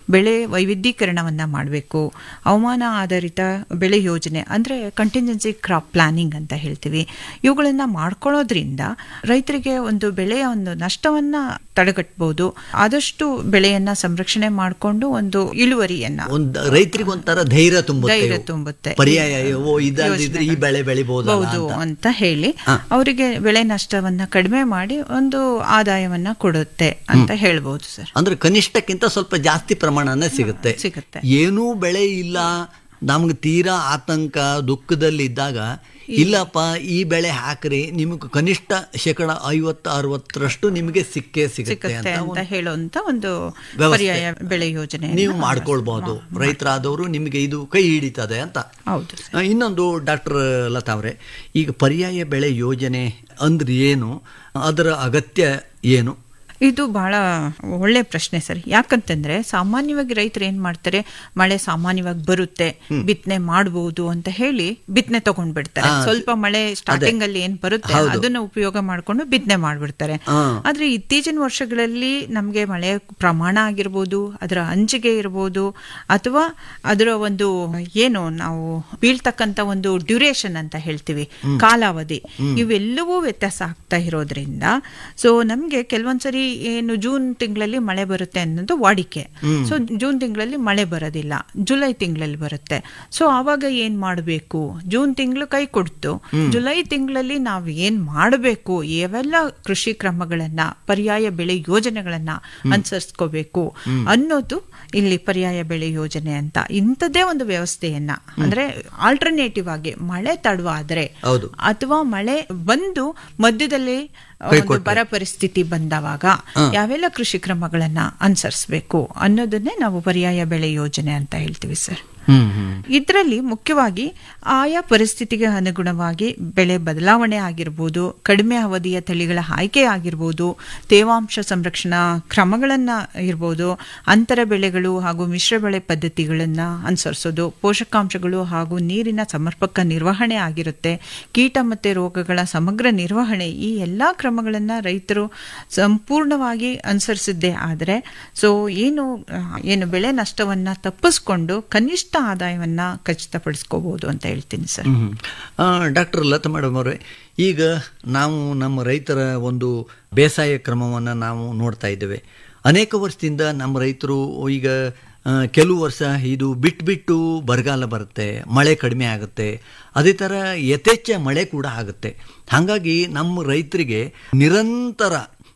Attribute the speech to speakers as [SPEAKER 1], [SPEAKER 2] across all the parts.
[SPEAKER 1] ಬೆಳೆ ವೈವಿಧ್ಯೀಕರಣವನ್ನ ಮಾಡಬೇಕು ಹವಾಮಾನ ಆಧಾರಿತ ಬೆಳೆ ಯೋಜನೆ ಅಂದ್ರೆ ಕಂಟಿಂಜೆನ್ಸಿ ಕ್ರಾಪ್ ಪ್ಲಾನಿಂಗ್ ಅಂತ ಹೇಳ್ತೀವಿ ಇವುಗಳನ್ನ ಮಾಡ್ಕೊಳ್ಳೋದ್ರಿಂದ ರೈತರಿಗೆ ಒಂದು ಬೆಳೆಯ ಒಂದು ನಷ್ಟವನ್ನ ತಡೆಗಟ್ಟಬಹುದು ಆದಷ್ಟು ಬೆಳೆಯನ್ನ ಸಂರಕ್ಷಣೆ ಮಾಡಿಕೊಂಡು ಒಂದು ಇಳುವರಿಯನ್ನ
[SPEAKER 2] ಒಂದ್ ರೈತರಿಗೆ ಒಂಥರ ಧೈರ್ಯ ತುಂಬುತ್ತೆ
[SPEAKER 1] ಧೈರ್ಯ
[SPEAKER 2] ಇವು.
[SPEAKER 1] ತುಂಬುತ್ತೆ.
[SPEAKER 2] ಪರ್ಯಾಯ ಓ ಇದಲ್ದಿದ್ರೆ ಈ ಬೆಳೆ ಬೆಳಿಬಹುದಲ್ಲ
[SPEAKER 1] ಹೌದು
[SPEAKER 2] ಅಂತ
[SPEAKER 1] ಅಂತ ಹೇಳಿ ಅವರಿಗೆ ಬೆಳೆ ನಷ್ಟವನ್ನ ಕಡಿಮೆ ಮಾಡಿ ಒಂದು ಆದಾಯವನ್ನ ಕೊಡುತ್ತೆ ಅಂತ ಹೇಳ್ಬೋದು ಸರ್
[SPEAKER 2] ಅಂದ್ರೆ ಕನಿಷ್ಠಕ್ಕಿಂತ ಸ್ವಲ್ಪ ಜಾಸ್ತಿ ಪ್ರಮಾಣನೇ ಸಿಗುತ್ತೆ
[SPEAKER 1] ಸಿಗುತ್ತೆ.
[SPEAKER 2] ಏನೂ ಬೆಳೆ ಇಲ್ಲ ನಮ್ಗೆ ತೀರಾ ಆತಂಕ ದುಃಖದಲ್ಲಿ ಇದ್ದಾಗ ಇಲ್ಲಪ್ಪ ಈ ಬೆಳೆ ಹಾಕ್ರಿ ನಿಮಗೆ ಕನಿಷ್ಠ ಶೇಕಡ ಐವತ್ತು ಅರವತ್ತರಷ್ಟು ನಿಮಗೆ ಸಿಕ್ಕೇ ಸಿಗುತ್ತೆ
[SPEAKER 1] ಸಿಗುತ್ತೆ
[SPEAKER 2] ಅಂತ
[SPEAKER 1] ಅಂತ ಹೇಳುವಂತ ಒಂದು
[SPEAKER 2] ವ್ಯವಸ್ಥೆ.
[SPEAKER 1] ಪರ್ಯಾಯ ಬೆಳೆ ಯೋಜನೆ
[SPEAKER 2] ನೀವು ಮಾಡ್ಕೊಳ್ಬಹುದು ರೈತರಾದವರು ನಿಮಗೆ ಇದು ಕೈ ಹಿಡಿತದೆ ಅಂತ
[SPEAKER 1] ಹೌದು ಸರ್.
[SPEAKER 2] ಆ, ಇನ್ನೊಂದು ಡಾಕ್ಟರ್ ಲತಾ ಅವರೇ ಈಗ ಪರ್ಯಾಯ ಬೆಳೆ ಯೋಜನೆ ಅಂದ್ರೆ ಏನು ಅದರ ಅಗತ್ಯ ಏನು
[SPEAKER 1] ಇದು ಬಹಳ ಒಳ್ಳೆ ಪ್ರಶ್ನೆ ಸರ್ ಯಾಕಂತಂದ್ರೆ ಸಾಮಾನ್ಯವಾಗಿ ರೈತರು ಏನ್ ಮಾಡ್ತಾರೆ ಮಳೆ ಸಾಮಾನ್ಯವಾಗಿ ಬರುತ್ತೆ ಬಿತ್ತನೆ ಮಾಡಬಹುದು ಅಂತ ಹೇಳಿ ಬಿತ್ತನೆ ತಗೊಂಡ್ ಬಿಡ್ತಾರೆ
[SPEAKER 2] ಆ,
[SPEAKER 1] ಸ್ವಲ್ಪ ಮಳೆ ಸ್ಟಾರ್ಟಿಂಗ್ ಅಲ್ಲಿ ಏನ್ ಬರುತ್ತೆ
[SPEAKER 2] ಹೌದು.
[SPEAKER 1] ಅದನ್ನ ಉಪಯೋಗ ಮಾಡ್ಕೊಂಡು ಬಿತ್ತನೆ ಮಾಡ್ಬಿಡ್ತಾರೆ
[SPEAKER 2] ಆ.
[SPEAKER 1] ಆದ್ರೆ ಇತ್ತೀಚಿನ ವರ್ಷಗಳಲ್ಲಿ ನಮ್ಗೆ ಮಳೆ ಪ್ರಮಾಣ ಆಗಿರ್ಬೋದು ಅದರ ಹಂಚಿಗೆ ಇರ್ಬೋದು ಅಥವಾ ಅದರ ಒಂದು ಏನು ನಾವು ಬೀಳ್ತಕ್ಕಂತ ಒಂದು ಡ್ಯೂರೇಷನ್ ಅಂತ ಹೇಳ್ತೀವಿ ಕಾಲಾವಧಿ ಇವೆಲ್ಲವೂ ವ್ಯತ್ಯಾಸ ಆಗ್ತಾ ಇರೋದ್ರಿಂದ ಸೊ ನಮ್ಗೆ ಕೆಲವೊಂದ್ಸರಿ ಏನು ಜೂನ್ ತಿಂಗಳಲ್ಲಿ ಮಳೆ ಬರುತ್ತೆ ಅನ್ನೋದು ವಾಡಿಕೆ ಸೊ ಜೂನ್ ತಿಂಗಳಲ್ಲಿ ಮಳೆ ಬರೋದಿಲ್ಲ ಜುಲೈ ತಿಂಗಳಲ್ಲಿ ಬರುತ್ತೆ ಸೊ ಆವಾಗ ಏನ್ ಮಾಡಬೇಕು ಜೂನ್ ತಿಂಗಳು ಕೈ ಕೊಡ್ತು ಜುಲೈ ತಿಂಗಳಲ್ಲಿ ನಾವು ಏನ್ ಮಾಡಬೇಕು ಯಾವೆಲ್ಲ ಕೃಷಿ ಕ್ರಮಗಳನ್ನ ಪರ್ಯಾಯ ಬೆಳೆ ಯೋಜನೆಗಳನ್ನ ಅನುಸರಿಸ್ಕೋಬೇಕು ಅನ್ನೋದು ಇಲ್ಲಿ ಪರ್ಯಾಯ ಬೆಳೆ ಯೋಜನೆ ಅಂತ ಇಂಥದ್ದೇ ಒಂದು ವ್ಯವಸ್ಥೆಯನ್ನ ಅಂದ್ರೆ ಆಲ್ಟರ್ನೇಟಿವ್ ಆಗಿ ಮಳೆ ತಡವಾದ್ರೆ
[SPEAKER 2] ಹೌದು.
[SPEAKER 1] ಅಥವಾ ಮಳೆ ಬಂದು ಮಧ್ಯದಲ್ಲಿ ಒಂದು ಬರ ಪರಿಸ್ಥಿತಿ ಬಂದವಾಗ ಯಾವೆಲ್ಲ ಕೃಷಿ ಕ್ರಮಗಳನ್ನ ಅನುಸರಿಸಬೇಕು ಅನ್ನೋದನ್ನೇ ನಾವು ಪರ್ಯಾಯ ಬೆಳೆ ಯೋಜನೆ ಅಂತ ಹೇಳ್ತೀವಿ ಸರ್
[SPEAKER 2] ಹ್ಮ್ ಹ್ಮ್
[SPEAKER 1] ಇದರಲ್ಲಿ ಮುಖ್ಯವಾಗಿ ಆಯಾ ಪರಿಸ್ಥಿತಿಗೆ ಅನುಗುಣವಾಗಿ ಬೆಳೆ ಬದಲಾವಣೆ ಆಗಿರ್ಬೋದು ಕಡಿಮೆ ಅವಧಿಯ ತಳಿಗಳ ಆಯ್ಕೆ ಆಗಿರ್ಬೋದು ತೇವಾಂಶ ಸಂರಕ್ಷಣಾ ಕ್ರಮಗಳನ್ನ ಇರ್ಬೋದು ಅಂತರ ಬೆಳೆಗಳು ಹಾಗೂ ಮಿಶ್ರ ಬೆಳೆ ಪದ್ಧತಿಗಳನ್ನ ಅನುಸರಿಸೋದು ಪೋಷಕಾಂಶಗಳು ಹಾಗೂ ನೀರಿನ ಸಮರ್ಪಕ ನಿರ್ವಹಣೆ ಆಗಿರುತ್ತೆ ಕೀಟ ಮತ್ತೆ ರೋಗಗಳ ಸಮಗ್ರ ನಿರ್ವಹಣೆ ಈ ಎಲ್ಲಾ ಕ್ರಮಗಳನ್ನ ರೈತರು ಸಂಪೂರ್ಣವಾಗಿ ಅನುಸರಿಸಿದ್ದೇ ಆದರೆ ಸೊ ಏನು ಆ, ಏನು ಬೆಳೆ ನಷ್ಟವನ್ನ ತಪ್ಪಿಸ್ಕೊಂಡು ಕನಿಷ್ಠ ಆದಾಯವನ್ನ ಖಚಿತಪಡಿಸ್ಕೋಬಹುದು ಅಂತ ಹೇಳ್ತೀನಿ ಸರ್
[SPEAKER 2] ಹ್ಮ್. ಆ, ಡಾಕ್ಟರ್ ಲತಾ ಮೇಡಮ್ ಅವರೇ ಈಗ ನಾವು ನಮ್ಮ ರೈತರ ಒಂದು ಬೇಸಾಯ ಕ್ರಮವನ್ನು ನಾವು ನೋಡ್ತಾ ಇದ್ದೇವೆ ಅನೇಕ ವರ್ಷದಿಂದ ನಮ್ಮ ರೈತರು ಈಗ ಆ, ಕೆಲವು ವರ್ಷ ಇದು ಬಿಟ್ಟು ಬಿಟ್ಟು ಬರಗಾಲ ಬರುತ್ತೆ ಮಳೆ ಕಡಿಮೆ ಆಗುತ್ತೆ ಅದೇ ಥರ ಯಥೇಚ್ಛ ಮಳೆ ಕೂಡ ಆಗುತ್ತೆ ಹಾಗಾಗಿ ನಮ್ಮ ರೈತರಿಗೆ ನಿರಂತರ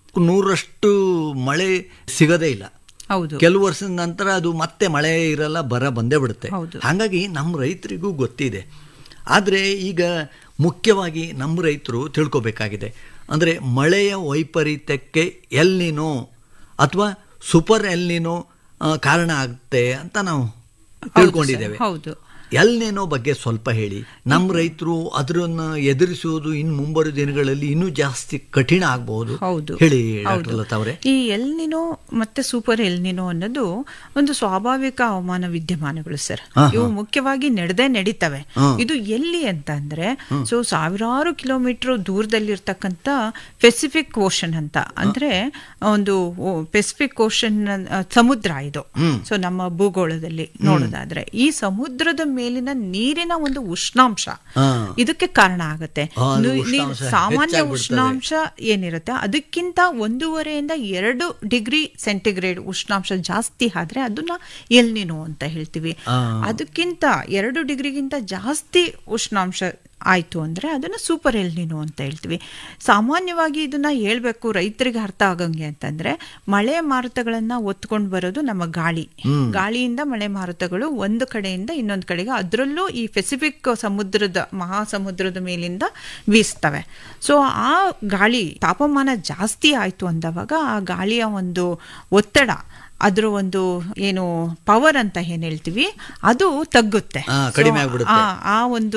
[SPEAKER 2] ನೂರಷ್ಟು ಮಳೆ ಸಿಗದೇ ಇಲ್ಲ
[SPEAKER 1] ಹೌದು
[SPEAKER 2] ಕೆಲವು ವರ್ಷದ ನಂತರ ಅದು ಮತ್ತೆ ಮಳೆ ಇರಲ್ಲ ಬರ ಬಂದೇ ಬಿಡುತ್ತೆ
[SPEAKER 1] ಹೌದು.
[SPEAKER 2] ಹಾಗಾಗಿ ನಮ್ಮ ರೈತರಿಗೂ ಗೊತ್ತಿದೆ ಆದರೆ ಈಗ ಮುಖ್ಯವಾಗಿ ನಮ್ಮ ರೈತರು ತಿಳ್ಕೊಬೇಕಾಗಿದೆ ಅಂದರೆ ಮಳೆಯ ವೈಪರೀತ್ಯಕ್ಕೆ ಎಲ್ಲಿನೋ ಅಥವಾ ಸೂಪರ್ ಎಲ್ಲಿನೋ ಆ, ಕಾರಣ ಆಗುತ್ತೆ ಅಂತ ನಾವು ತಿಳ್ಕೊಂಡಿದ್ದೇವೆ
[SPEAKER 1] ಹೌದು
[SPEAKER 2] ಎಲ್ನೇನೋ ಬಗ್ಗೆ ಸ್ವಲ್ಪ ಹೇಳಿ ನಮ್ಮ ರೈತರು ಅದರನ್ನ ಎದುರಿಸುವುದು ಇನ್ನು ಮುಂಬರುವ ದಿನಗಳಲ್ಲಿ ಇನ್ನೂ ಜಾಸ್ತಿ ಕಠಿಣ ಆಗಬಹುದು
[SPEAKER 1] ಹೌದು
[SPEAKER 2] ಹೇಳಿ
[SPEAKER 1] ಹೌದು.
[SPEAKER 2] ಡಾಕ್ಟರ್ ಲತಾ ಅವರೇ
[SPEAKER 1] ಈ ಎಲ್ನಿನೋ ಮತ್ತೆ ಸೂಪರ್ ಎಲ್ನಿನೋ ಅನ್ನೋದು ಒಂದು ಸ್ವಾಭಾವಿಕ ಹವಾಮಾನ ವಿದ್ಯಮಾನಗಳು ಸರ್
[SPEAKER 2] ಹಾ,
[SPEAKER 1] ಇವು ಮುಖ್ಯವಾಗಿ ನಡೆದೇ ನಡೀತವೆ
[SPEAKER 2] ಹಾ.
[SPEAKER 1] ಇದು ಎಲ್ಲಿ ಅಂತ ಅಂದ್ರೆ ಸೊ ಸಾವಿರಾರು ಕಿಲೋಮೀಟರ್ ದೂರದಲ್ಲಿರ್ತಕ್ಕಂಥ ಪೆಸಿಫಿಕ್ ಓಷನ್ ಅಂತ ಅಂದ್ರೆ ಒಂದು ಪೆಸಿಫಿಕ್ ಓಷನ್ ಸಮುದ್ರ ಇದು ಸೊ ನಮ್ಮ ಭೂಗೋಳದಲ್ಲಿ ನೋಡೋದಾದ್ರೆ ಈ ಸಮುದ್ರದ ಮೇಲಿನ ನೀರಿನ ಒಂದು ಉಷ್ಣಾಂಶ
[SPEAKER 2] ಹಾ.
[SPEAKER 1] ಇದಕ್ಕೆ ಕಾರಣ ಆಗುತ್ತೆ
[SPEAKER 2] ಆ, ಅದು
[SPEAKER 1] ನು- ನೀ-
[SPEAKER 2] ಉಷ್ಣಾಂಶ
[SPEAKER 1] ಸಾಮಾನ್ಯ
[SPEAKER 2] ಹೆಚ್ಚಾಗ್ಬಿಡ್ತದೆ.
[SPEAKER 1] ಉಷ್ಣಾಂಶ ಏನಿರುತ್ತೆ ಅದಕ್ಕಿಂತ ಒಂದೂವರೆಯಿಂದ ಎರಡು ಡಿಗ್ರಿ ಸೆಂಟಿಗ್ರೇಡ್ ಉಷ್ಣಾಂಶ ಜಾಸ್ತಿ ಆದ್ರೆ ಅದನ್ನ ಎಲ್ನಿನೋ ಅಂತ ಹೇಳ್ತೀವಿ
[SPEAKER 2] ಆ.
[SPEAKER 1] ಅದಕ್ಕಿಂತ ಎರಡು ಡಿಗ್ರಿಗಿಂತ ಜಾಸ್ತಿ ಉಷ್ಣಾಂಶ ಆಯ್ತು ಅಂದ್ರೆ ಅದನ್ನ ಸೂಪರ್ ಎಲ್ನಿನೋ ಅಂತ ಹೇಳ್ತೀವಿ ಸಾಮಾನ್ಯವಾಗಿ ಇದನ್ನ ಹೇಳ್ಬೇಕು ರೈತರಿಗೆ ಅರ್ಥ ಆಗಂಗೆ ಅಂತಂದ್ರೆ ಮಳೆ ಮಾರುತಗಳನ್ನ ಒತ್ಕೊಂಡು ಬರೋದು ನಮ್ಮ ಗಾಳಿ ಗಾಳಿಯಿಂದ ಮಳೆ ಮಾರುತಗಳು ಒಂದು ಕಡೆಯಿಂದ ಇನ್ನೊಂದು ಕಡೆಗೆ ಅದರಲ್ಲೂ ಈ ಪೆಸಿಫಿಕ್ ಸಮುದ್ರದ ಮಹಾಸಮುದ್ರದ ಮೇಲಿಂದ ಬೀಸ್ತವೆ ಸೊ ಆ ಗಾಳಿ ತಾಪಮಾನ ಜಾಸ್ತಿ ಆಯ್ತು ಅಂದವಾಗ ಆ ಗಾಳಿಯ ಒಂದು ಒತ್ತಡ ಅದ್ರ ಒಂದು ಏನು ಪವರ್ ಅಂತ ಏನ್ ಹೇಳ್ತೀವಿ ಅದು ತಗ್ಗುತ್ತೆ
[SPEAKER 2] ಆ,
[SPEAKER 1] So,
[SPEAKER 2] ಕಡಿಮೆ ಆಗ್ಬಿಡುತ್ತೆ.
[SPEAKER 1] ಆ- ಆ ಒಂದು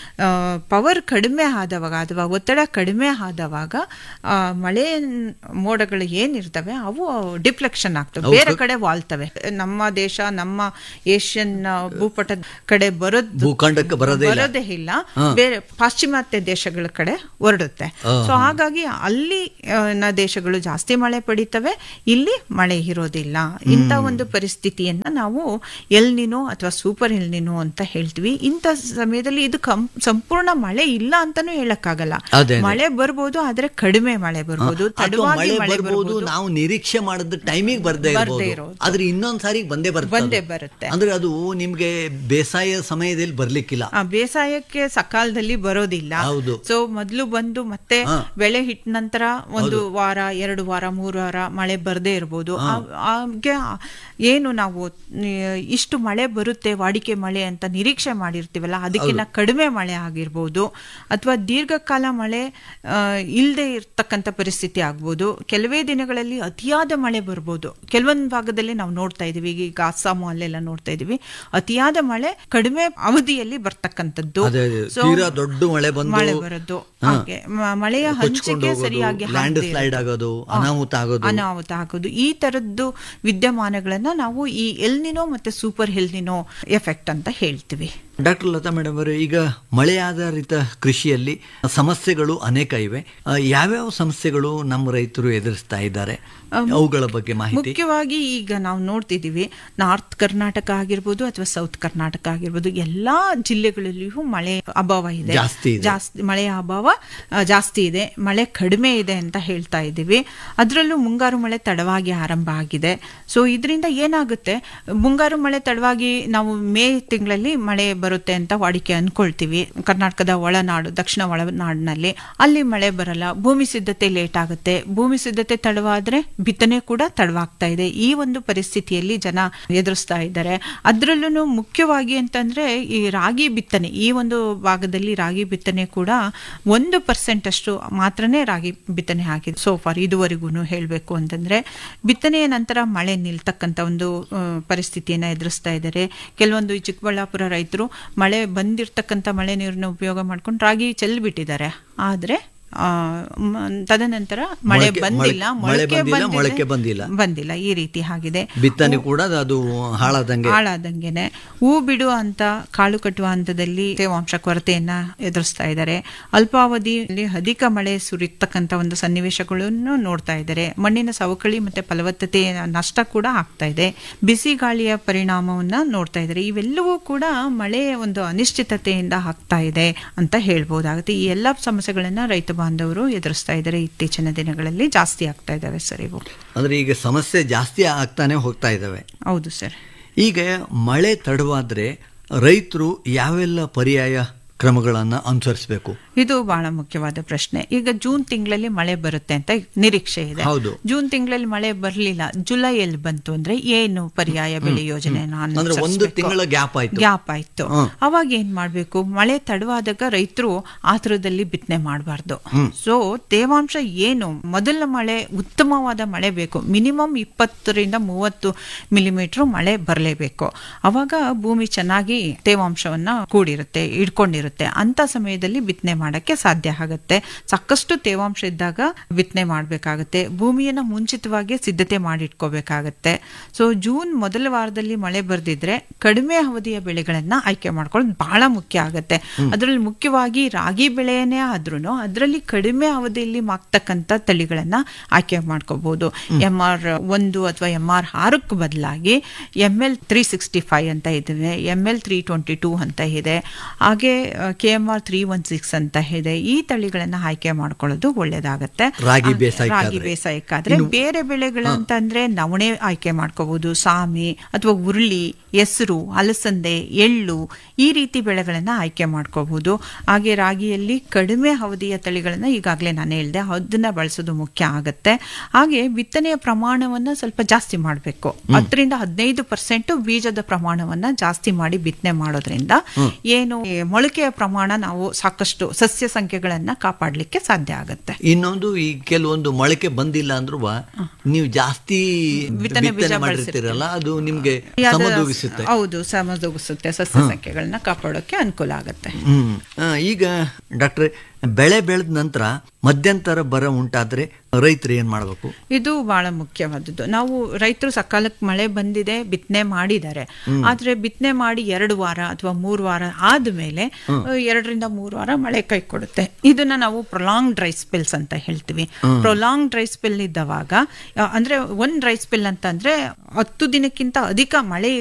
[SPEAKER 1] ಪವರ್ ಕಡಿಮೆ ಆದವಾಗ ಅಥವಾ ಒತ್ತಡ ಕಡಿಮೆ ಆದವಾಗ ಆ, ಮಳೆ ಮೋಡಗಳು ಏನಿರ್ತವೆ ಅವು ಡಿಫ್ಲೆಕ್ಷನ್ ಆಗ್ತವೆ ಬೇರೆ ಕಡೆ ವಾಲ್ತವೆ ನಮ್ಮ ದೇಶ ನಮ್ಮ ಏಷ್ಯನ್ ಭೂಪಟದ ಕಡೆ ಬರೋದ್
[SPEAKER 2] ಭೂಖಂಡಕ್ಕೆ ಬರೋದೇ ಇಲ್ಲ.
[SPEAKER 1] ಬರೋದೇ ಇಲ್ಲ ಬೇರೆ ಪಾಶ್ಚಿಮಾತ್ಯ ದೇಶಗಳ ಕಡೆ ಹೊರಡುತ್ತೆ ಸೊ ಹಾಗಾಗಿ ಅಲ್ಲಿ ಆ, ನ ದೇಶಗಳು ಜಾಸ್ತಿ ಮಳೆ ಪಡಿತವೆ ಇಲ್ಲಿ ಮಳೆ ಇರೋದಿಲ್ಲ ಇಂಥ ಒಂದು ಪರಿಸ್ಥಿತಿಯನ್ನ ನಾವು ಎಲ್ನಿನೋ ಅಥವಾ ಸೂಪರ್ ಎಲ್ನಿನೋ ಅಂತ ಹೇಳ್ತೀವಿ ಇಂಥ ಸಮಯದಲ್ಲಿ ಇದು ಕಂ- ಸಂಪೂರ್ಣ ಮಳೆ ಇಲ್ಲ ಅಂತಾನೂ ಹೇಳಕ್ಕಾಗಲ್ಲ
[SPEAKER 2] ಅದೇ, ಅದೇ.
[SPEAKER 1] ಮಳೆ ಬರ್ಬೋದು ಆದ್ರೆ ಕಡಿಮೆ ಮಳೆ ಬರ್ಬೋದು
[SPEAKER 2] ಅಥವಾ
[SPEAKER 1] ತಡವಾಗಿ
[SPEAKER 2] ಮಳೆ
[SPEAKER 1] ಮಳೆ
[SPEAKER 2] ಬರ್ಬೋದು
[SPEAKER 1] ಬರ್ಬೋದು
[SPEAKER 2] ನಾವು ನಿರೀಕ್ಷೆ ಮಾಡಿದ ಟೈಮಿಗೆ ಬರ್ದೇ
[SPEAKER 1] ಬರ್ದೇ
[SPEAKER 2] ಇರಬಹುದು
[SPEAKER 1] ಇರೋದು.
[SPEAKER 2] ಆದ್ರೆ ಇನ್ನೊಂದ್ ಸಾರಿ ಬಂದೇ ಬರ್ತದೆ
[SPEAKER 1] ಬಂದೇ
[SPEAKER 2] ಅದು.
[SPEAKER 1] ಬರುತ್ತೆ.
[SPEAKER 2] ಅಂದ್ರೆ ಅದು ನಿಮ್ಗೆ ಬೇಸಾಯ ಸಮಯದಲ್ಲಿ ಬರ್ಲಿಕ್ಕಿಲ್ಲ
[SPEAKER 1] ಆ ಬೇಸಾಯಕ್ಕೆ ಸಕಾಲದಲ್ಲಿ ಬರೋದಿಲ್ಲ
[SPEAKER 2] ಹೌದು.
[SPEAKER 1] ಸೊ ಮೊದಲು ಬಂದು ಮತ್ತೆ
[SPEAKER 2] ಹಾ.
[SPEAKER 1] ಬೆಳೆ ಹಿಟ್ಟ ನಂತರ ಒಂದು ವಾರ ಎರಡು ವಾರ ಮೂರು ವಾರ ಮಳೆ ಬರದೇ ಇರ್ಬೋದು ಆ- ಹಾಗೆ ಏನು ನಾವು ಆ, ಇಷ್ಟು ಮಳೆ ಬರುತ್ತೆ ವಾಡಿಕೆ ಮಳೆ ಅಂತ ನಿರೀಕ್ಷೆ ಮಾಡಿರ್ತೀವಲ್ಲ ಅದಕ್ಕಿಂತ ಕಡಿಮೆ ಮಳೆ ಆಗಿರ್ಬೋದು ಅಥವಾ ದೀರ್ಘಕಾಲ ಮಳೆ ಇಲ್ಲದೆ ಇರ್ತಕ್ಕಂಥ ಪರಿಸ್ಥಿತಿ ಆಗ್ಬೋದು ಕೆಲವೇ ದಿನಗಳಲ್ಲಿ ಅತಿಯಾದ ಮಳೆ ಬರ್ಬೋದು ಕೆಲವೊಂದು ಭಾಗದಲ್ಲಿ ನಾವು ನೋಡ್ತಾ ಇದೀವಿ ಈಗ ಅಸ್ಸಾಮು ಅಲ್ಲೆಲ್ಲ ನೋಡ್ತಾ ಇದೀವಿ ಅತಿಯಾದ ಮಳೆ ಕಡಿಮೆ ಅವಧಿಯಲ್ಲಿ ಬರ್ತಕ್ಕಂಥದ್ದು
[SPEAKER 2] ಅದೇ ಅದೇ.
[SPEAKER 1] So,
[SPEAKER 2] ತೀರಾ ದೊಡ್ಡ ಮಳೆ ಬಂದು
[SPEAKER 1] ಮಳೆ ಬರೋದು ಹಾಗೆ ಮ- ಮಳೆಯ ಹಂಚಿಕೆ ಸರಿಯಾಗಿ
[SPEAKER 2] ಲ್ಯಾಂಡ್
[SPEAKER 1] ಆಗ್ದೇ
[SPEAKER 2] ಸ್ಲೈಡ್
[SPEAKER 1] ಇರೋದು.
[SPEAKER 2] ಆಗೋದು
[SPEAKER 1] ಆ,
[SPEAKER 2] ಅನಾಹುತ ಆಗೋದು
[SPEAKER 1] ಅನಾಹುತ ಆಗೋದು ಈ ತರದ್ದು ವಿದ್ಯಮಾನಗಳನ್ನ ನಾವು ಈ ಎಲ್ನಿನೋ ಮತ್ತೆ ಸೂಪರ್ ಹೆಲ್ನಿನೋ ಎಫೆಕ್ಟ್ ಅಂತ ಹೇಳ್ತೀವಿ
[SPEAKER 2] ಡಾಕ್ಟರ್ ಲತಾ ಮೇಡಮ್ ಅವರೇ ಈಗ ಮಳೆ ಆಧಾರಿತ ಕೃಷಿಯಲ್ಲಿ ಸಮಸ್ಯೆಗಳು ಅನೇಕ ಇವೆ ಆ, ಯಾವ್ಯಾವ ಸಮಸ್ಯೆಗಳು ನಮ್ಮ ರೈತರು ಎದುರಿಸ್ತಾ ಇದ್ದಾರೆ ಅವುಗಳ ಬಗ್ಗೆ ಮಾಹಿತಿ
[SPEAKER 1] ಮುಖ್ಯವಾಗಿ ಈಗ ನಾವು ನೋಡ್ತಿದ್ದೀವಿ ನಾರ್ತ್ ಕರ್ನಾಟಕ ಆಗಿರ್ಬೋದು ಅಥವಾ ಸೌತ್ ಕರ್ನಾಟಕ ಆಗಿರ್ಬೋದು ಎಲ್ಲಾ ಜಿಲ್ಲೆಗಳಲ್ಲಿಯೂ ಮಳೆ ಅಭಾವ ಇದೆ
[SPEAKER 2] ಜಾಸ್ತಿ ಇದೆ.
[SPEAKER 1] ಜಾಸ್ತಿ ಮಳೆಯ ಅಭಾವ ಆ, ಜಾಸ್ತಿ ಇದೆ ಮಳೆ ಕಡಿಮೆ ಇದೆ ಅಂತ ಹೇಳ್ತಾ ಇದ್ದೀವಿ ಅದರಲ್ಲೂ ಮುಂಗಾರು ಮಳೆ ತಡವಾಗಿ ಆರಂಭ ಆಗಿದೆ ಸೊ ಇದರಿಂದ ಏನಾಗುತ್ತೆ ಮುಂಗಾರು ಮಳೆ ತಡವಾಗಿ ನಾವು ಮೇ ತಿಂಗಳಲ್ಲಿ ಮಳೆ ಬರುತ್ತೆ ಅಂತ ವಾಡಿಕೆ ಅನ್ಕೊಳ್ತೀವಿ ಕರ್ನಾಟಕದ ಒಳನಾಡು ದಕ್ಷಿಣ ಒಳನಾಡಿನಲ್ಲಿ ಅಲ್ಲಿ ಮಳೆ ಬರಲ್ಲ ಭೂಮಿ ಸಿದ್ಧತೆ ಲೇಟ್ ಆಗುತ್ತೆ ಭೂಮಿ ಸಿದ್ಧತೆ ತಡವಾದ್ರೆ ಬಿತ್ತನೆ ಕೂಡ ತಡವಾಗ್ತಾ ಇದೆ ಈ ಒಂದು ಪರಿಸ್ಥಿತಿಯಲ್ಲಿ ಜನ ಎದುರಿಸ್ತಾ ಇದ್ದಾರೆ ಅದರಲ್ಲೂ ಮುಖ್ಯವಾಗಿ ಅಂತಂದ್ರೆ ಈ ರಾಗಿ ಬಿತ್ತನೆ ಈ ಒಂದು ಭಾಗದಲ್ಲಿ ರಾಗಿ ಬಿತ್ತನೆ ಕೂಡ ಒಂದು ಪರ್ಸೆಂಟ್ ಅಷ್ಟು ಮಾತ್ರನೇ ರಾಗಿ ಬಿತ್ತನೆ ಆಗಿದೆ ಸೋ ಫಾರ್ ಇದುವರೆಗೂ ಹೇಳಬೇಕು ಅಂತಂದ್ರೆ ಬಿತ್ತನೆಯ ನಂತರ ಮಳೆ ನಿಲ್ತಕ್ಕಂಥ ಒಂದು ಆ, ಪರಿಸ್ಥಿತಿಯನ್ನ ಎದುರಿಸ್ತಾ ಇದ್ದಾರೆ ಕೆಲವೊಂದು ಈ ಚಿಕ್ಕಬಳ್ಳಾಪುರ ರೈತರು ಮಳೆ ಬಂದಿರ್ತಕ್ಕಂಥ ಮಳೆ ನೀರನ್ನ ಉಪಯೋಗ ಮಾಡ್ಕೊಂಡು ರಾಗಿ ಚೆಲ್ಬಿಟ್ಟಿದ್ದಾರೆ ಆದ್ರೆ ಆ, ಮ- ತದನಂತರ ಮಳೆ
[SPEAKER 2] ಮೊಳಕೆ-
[SPEAKER 1] ಬಂದಿಲ್ಲ
[SPEAKER 2] ಮೊಳಕೆ- ಮಳೆ
[SPEAKER 1] ಮೊಳಕೆ
[SPEAKER 2] ಬಂದಿಲ್ಲ,
[SPEAKER 1] ಬಂದಿದೆ-
[SPEAKER 2] ಮೊಳಕೆ ಬಂದಿಲ್ಲ.
[SPEAKER 1] ಬಂದಿಲ್ಲ ಈ ರೀತಿ ಆಗಿದೆ
[SPEAKER 2] ಬಿತ್ತನೆ ಕೂಡ ಅದು ಹಾಳಾದಂಗೆ
[SPEAKER 1] ಹಾಳಾದಂಗೆನೆ ಹೂ ಬಿಡುವ ಅಂತ ಕಾಳು ಕಟ್ಟುವ ಹಂತದಲ್ಲಿ ತೇವಾಂಶ ಕೊರತೆಯನ್ನ ಎದುರಿಸ್ತಾ ಇದ್ದಾರೆ ಅಲ್ಪಾವಧಿಯಲ್ಲಿ ಅಧಿಕ ಮಳೆ ಸುರಿತಕ್ಕಂತ ಒಂದು ಸನ್ನಿವೇಶಗಳನ್ನು ನೋಡ್ತಾ ಇದ್ದಾರೆ ಮಣ್ಣಿನ ಸವಕಳಿ ಮತ್ತೆ ಫಲವತ್ತತೆಯ ನಷ್ಟ ಕೂಡ ಆಗ್ತಾ ಇದೆ ಬಿಸಿ ಗಾಳಿಯ ಪರಿಣಾಮವನ್ನ ನೋಡ್ತಾ ಇದ್ದಾರೆ ಇವೆಲ್ಲವೂ ಕೂಡ ಮಳೆಯ ಒಂದು ಅನಿಶ್ಚಿತತೆಯಿಂದ ಆಗ್ತಾ ಇದೆ ಅಂತ ಹೇಳ್ಬೋದಾಗುತ್ತೆ ಈ ಎಲ್ಲ ಸಮಸ್ಯೆಗಳನ್ನ ರೈತ ಬಾಂಧವರು ಎದುರಿಸ್ತಾ ಇದ್ದಾರೆ ಇತ್ತೀಚಿನ ದಿನಗಳಲ್ಲಿ ಜಾಸ್ತಿ ಆಗ್ತಾ ಇದ್ದಾವೆ ಸರ್ ಇವು
[SPEAKER 2] ಅಂದ್ರೆ ಈಗ ಸಮಸ್ಯೆ ಜಾಸ್ತಿ ಆಗ್ತಾನೆ ಹೋಗ್ತಾ ಇದ್ದಾವೆ
[SPEAKER 1] ಹೌದು ಸರ್
[SPEAKER 2] ಈಗ ಮಳೆ ತಡವಾದ್ರೆ ರೈತರು ಯಾವೆಲ್ಲ ಪರ್ಯಾಯ ಕ್ರಮಗಳನ್ನ ಅನುಸರಿಸಬೇಕು
[SPEAKER 1] ಇದು ಬಹಳ ಮುಖ್ಯವಾದ ಪ್ರಶ್ನೆ ಈಗ ಜೂನ್ ತಿಂಗಳಲ್ಲಿ ಮಳೆ ಬರುತ್ತೆ ಅಂತ ನಿರೀಕ್ಷೆ ಇದೆ
[SPEAKER 2] ಹೌದು.
[SPEAKER 1] ಜೂನ್ ತಿಂಗಳಲ್ಲಿ ಮಳೆ ಬರಲಿಲ್ಲ ಜುಲೈಯಲ್ಲಿ ಬಂತು ಅಂದ್ರೆ ಏನು ಪರ್ಯಾಯ ಬೆಳೆ ಯೋಜನೆ
[SPEAKER 2] ಅಂದ್ರೆ ಒಂದು ತಿಂಗಳ ಗ್ಯಾಪ್ ಆಯ್ತು
[SPEAKER 1] ಗ್ಯಾಪ್ ಆಯ್ತು
[SPEAKER 2] ಹ್ಮ್.
[SPEAKER 1] ಅವಾಗ ಏನ್ ಮಾಡ್ಬೇಕು ಮಳೆ ತಡವಾದಾಗ ರೈತರು ಆತುರದಲ್ಲಿ ಬಿತ್ತನೆ ಮಾಡಬಾರ್ದು ಸೊ ತೇವಾಂಶ ಏನು ಮೊದಲ ಮಳೆ ಉತ್ತಮವಾದ ಮಳೆ ಬೇಕು ಮಿನಿಮಮ್ ಇಪ್ಪತ್ತರಿಂದ ಮೂವತ್ತು ಮಿಲಿಮೀಟರ್ ಮಳೆ ಬರಲೇಬೇಕು ಅವಾಗ ಭೂಮಿ ಚೆನ್ನಾಗಿ ತೇವಾಂಶವನ್ನ ಕೂಡಿರುತ್ತೆ ಇಟ್ಕೊಂಡಿರುತ್ತೆ ಅಂತ ಸಮಯದಲ್ಲಿ ಬಿತ್ತನೆ ಮಾಡಕ್ಕೆ ಸಾಧ್ಯ ಆಗುತ್ತೆ ಸಾಕಷ್ಟು ತೇವಾಂಶ ಇದ್ದಾಗ ಬಿತ್ತನೆ ಮಾಡಬೇಕಾಗುತ್ತೆ ಭೂಮಿಯನ್ನ ಮುಂಚಿತವಾಗಿ ಸಿದ್ಧತೆ ಮಾಡಿಟ್ಕೋಬೇಕಾಗತ್ತೆ ಸೊ ಜೂನ್ ಮೊದಲ ವಾರದಲ್ಲಿ ಮಳೆ ಬರ್ದಿದ್ರೆ ಕಡಿಮೆ ಅವಧಿಯ ಬೆಳೆಗಳನ್ನ ಆಯ್ಕೆ ಮಾಡ್ಕೊಳ್ಳೋದು ಬಹಳ ಮುಖ್ಯ ಆಗುತ್ತೆ ಅದರಲ್ಲಿ ಮುಖ್ಯವಾಗಿ ರಾಗಿ ಬೆಳೆಯೇ ಆದ್ರೂ ಅದರಲ್ಲಿ ಕಡಿಮೆ ಅವಧಿಯಲ್ಲಿ ಮಾಗ್ತಕ್ಕಂಥ ತಳಿಗಳನ್ನ ಆಯ್ಕೆ ಮಾಡ್ಕೋಬಹುದು ಎಂ ಆರ್ ಒಂದು ಅಥವಾ ಎಂ ಆರ್ ಆರಕ್ಕೆ ಬದಲಾಗಿ M L three sixty five ಅಂತ ಇದೆ M L three twenty two ಅಂತ ಇದೆ ಹಾಗೆ K M R three one six ಅಂತ ಇದೆ ಈ ತಳಿಗಳನ್ನ ಆಯ್ಕೆ ಮಾಡ್ಕೊಳ್ಳೋದು ಒಳ್ಳೇದಾಗತ್ತೆ
[SPEAKER 2] ರಾಗಿ
[SPEAKER 1] ಆ,
[SPEAKER 2] ಬೇಸಾಯಕ್ಕಾದ್ರೆ.
[SPEAKER 1] ರಾಗಿ ಬೇಸಾಯಕ್ಕಾದ್ರೆ ಬೇರೆ ಬೆಳೆಗಳಂತಂದ್ರೆ ನವಣೆ ಆಯ್ಕೆ ಮಾಡ್ಕೋಬಹುದು ಸಾಮಿ ಅಥವಾ ಉರುಳಿ ಹೆಸರು ಅಲಸಂದೆ ಎಳ್ಳು ಈ ರೀತಿ ಬೆಳೆಗಳನ್ನ ಆಯ್ಕೆ ಮಾಡ್ಕೋಬಹುದು ಹಾಗೆ ರಾಗಿಯಲ್ಲಿ ಕಡಿಮೆ ಅವಧಿಯ ತಳಿಗಳನ್ನ ಈಗಾಗಲೇ ನಾನು ಹೇಳಿದೆ ಅದನ್ನ ಬಳಸೋದು ಮುಖ್ಯ ಆಗತ್ತೆ ಹಾಗೆ ಬಿತ್ತನೆಯ ಪ್ರಮಾಣವನ್ನ ಸ್ವಲ್ಪ ಜಾಸ್ತಿ ಮಾಡಬೇಕು ಹತ್ತರಿಂದ ಹದಿನೈದು ಪರ್ಸೆಂಟ್ ಬೀಜದ ಪ್ರಮಾಣವನ್ನ ಜಾಸ್ತಿ ಮಾಡಿ ಬಿತ್ತನೆ ಮಾಡೋದ್ರಿಂದ ಏನು ಈ ಮೊಳಕೆಯ ಪ್ರಮಾಣ ನಾವು ಸಾಕಷ್ಟು ಸಸ್ಯ ಸಂಖ್ಯೆಗಳನ್ನ ಕಾಪಾಡಲಿಕ್ಕೆ ಸಾಧ್ಯ ಆಗುತ್ತೆ
[SPEAKER 2] ಇನ್ನೊಂದು ಈ ಕೆಲವೊಂದು ಮೊಳಕೆ ಬಂದಿಲ್ಲ ಅಂದ್ರೂ ನೀವು ಜಾಸ್ತಿ
[SPEAKER 1] ಬಿತ್ತನೆ ಬೀಜ
[SPEAKER 2] ಬಿತ್ತನೆ ಮಾಡಿರ್ತೀರಲ್ಲ ಅದು ನಿಮ್ಗೆ
[SPEAKER 1] ಯಾವ್ದು-
[SPEAKER 2] ಸಮದೂಗಿಸುತ್ತೆ
[SPEAKER 1] ಹೌದು ಸಮದೂಗಿಸುತ್ತೆ ಸಸ್ಯ ಸಂಖ್ಯೆಗಳನ್ನ ಕಾಪಾಡೋಕೆ ಅನುಕೂಲ ಆಗುತ್ತೆ
[SPEAKER 2] ಹ್ಮ್ ಆ, ಈಗ ಡಾಕ್ಟ್ರೆ ಬೆಳೆ ಬೆಳೆದ ನಂತರ ಮಧ್ಯಂತರ ಬರ ಉಂಟಾದ್ರೆ ರೈತರು ಏನ್ ಮಾಡಬೇಕು
[SPEAKER 1] ಇದು ಬಹಳ ಮುಖ್ಯವಾದದ್ದು ನಾವು ರೈತರು ಸಕಾಲಕ್ಕೆ ಮಳೆ ಬಂದಿದೆ ಬಿತ್ತನೆ ಮಾಡಿದ್ದಾರೆ ಆದ್ರೆ ಬಿತ್ತನೆ ಮಾಡಿ ಎರಡು ವಾರ ಅಥವಾ ಮೂರು ವಾರ ಆದ್ಮೇಲೆ ಎರಡರಿಂದ ಮೂರು ವಾರ ಮಳೆ ಕೈ ಕೊಡುತ್ತೆ ಇದನ್ನ ನಾವು ಪ್ರೊಲಾಂಗ್ ಡ್ರೈ ಸ್ಪೆಲ್ಸ್ ಅಂತ ಹೇಳ್ತೀವಿ ಪ್ರೊಲಾಂಗ್ ಡ್ರೈ ಸ್ಪೆಲ್ ಇದ್ದವಾಗ ಆ, ಅಂದ್ರೆ ಒಂದ್ ಡ್ರೈ ಸ್ಪೆಲ್ ಅಂತ ಅಂದ್ರೆ ಹತ್ತು ದಿನಕ್ಕಿಂತ ಅಧಿಕ ಮಳೆ